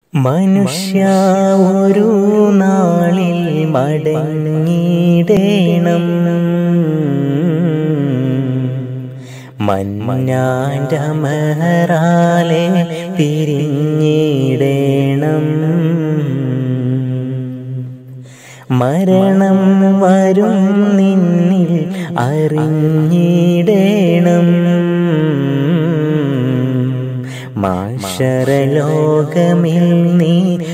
മനുഷ്യ ഒരു നാളിൽ മടങ്ങിടേണം മഞ്ഞാൻ്റെ മഹറാലെ പിരിഞ്ഞിടേണം മരണം വരും നിന്നിൽ അറിഞ്ഞിടേണം മാഷരലോകമിൽ നീ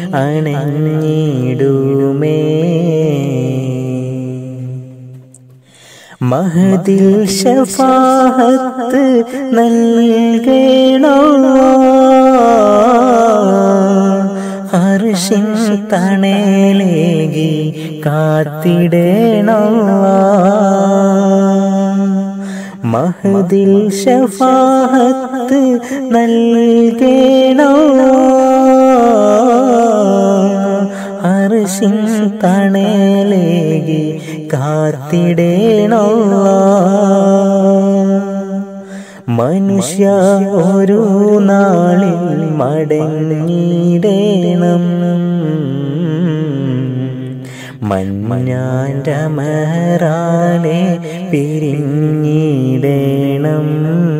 അണഞ്ഞിടുമേ മഹദിൽ ഷഫാഹത്ത് നൽകണോ ഹർഷിൻ തണലേകി കാത്തിടണോ മഹദിൽ ഷഫാഹത്ത് നൽകണോ ഹർഷിൻ തണലേകി കാത്തിടണോ മനുഷ്യ ഒരു നാളിൽ മടങ്ങിടേണം മഞ്ഞാൻ്റെ മഹറാലെ പിരിഞ്ഞിടേണം